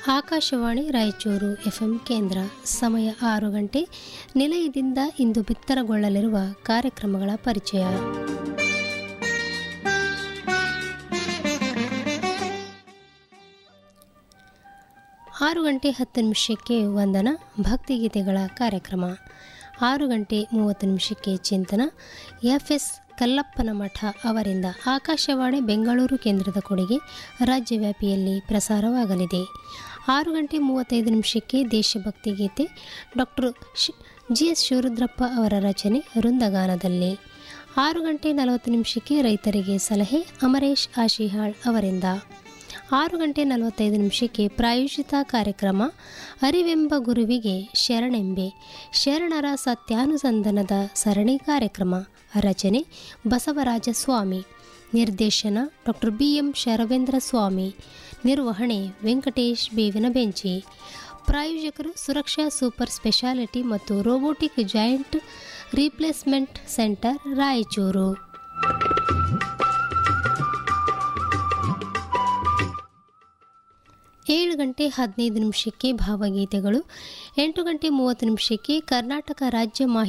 Akashvani Raichur FM ಕೇಂದ್ರ ಸಮಯ ಆರು ಗಂಟೆ ನಿಲಯದಿಂದ ಇಂದು ಬಿತ್ತರಗೊಳ್ಳಲಿರುವ ಕಾರ್ಯಕ್ರಮಗಳ ಪರಿಚಯ ಆರು ಗಂಟೆ ಹತ್ತು ನಿಮಿಷಕ್ಕೆ ವಂದನ ಭಕ್ತಿಗೀತೆಗಳ ಕಾರ್ಯಕ್ರಮ ಆರು ಗಂಟೆ ಮೂವತ್ತು ನಿಮಿಷಕ್ಕೆ ಚಿಂತನ ಎಫ್ ಎಸ್ ಕಲ್ಲಪ್ಪನ ಮಠ ಅವರಿಂದ ಆಕಾಶವಾಣಿ ಬೆಂಗಳೂರು ಕೇಂದ್ರದ ಕೊಡುಗೆ ರಾಜ್ಯವ್ಯಾಪಿಯಲ್ಲಿ ಪ್ರಸಾರವಾಗಲಿದೆ ಆರು ಗಂಟೆ ಮೂವತ್ತೈದು ನಿಮಿಷಕ್ಕೆ ದೇಶಭಕ್ತಿ ಗೀತೆ ಡಾಕ್ಟರ್ ಶ್ ಜಿ ಎಸ್ ಶಿವರುದ್ರಪ್ಪ ಅವರ ರಚನೆ ವೃಂದಗಾನದಲ್ಲಿ ಆರು ಗಂಟೆ ನಲವತ್ತು ನಿಮಿಷಕ್ಕೆ ರೈತರಿಗೆ ಸಲಹೆ ಅಮರೇಶ್ ಆಶಿಹಾಳ್ ಅವರಿಂದ ಆರು ಗಂಟೆ ನಲವತ್ತೈದು ನಿಮಿಷಕ್ಕೆ ಪ್ರಾಯೋಜಿತ ಕಾರ್ಯಕ್ರಮ ಅರಿವೆಂಬ ಗುರುವಿಗೆ ಶರಣೆಂಬೆ ಶರಣರ ಸತ್ಯಾನುಸಂಧಾನದ ಸರಣಿ ಕಾರ್ಯಕ್ರಮ ರಚನೆ ಬಸವರಾಜ ಸ್ವಾಮಿ ನಿರ್ದೇಶನ doctor B M Sharavendra Swami ನಿರ್ವಹಣೆ ವೆಂಕಟೇಶ್ ಬೇವಿನ ಬೆಂಚಿ ಪ್ರಾಯೋಜಕರು ಸುರಕ್ಷಾ ಸೂಪರ್ ಸ್ಪೆಷಾಲಿಟಿ ಮತ್ತು robotic joint replacement centre Raichur ಏಳು ಗಂಟೆ ಹದಿನೈದು ನಿಮಿಷಕ್ಕೆ ಭಾವಗೀತೆಗಳು ಎಂಟು ಗಂಟೆ ಮೂವತ್ತು ನಿಮಿಷಕ್ಕೆ ಕರ್ನಾಟಕ ರಾಜ್ಯ ಮಾಹಿತಿ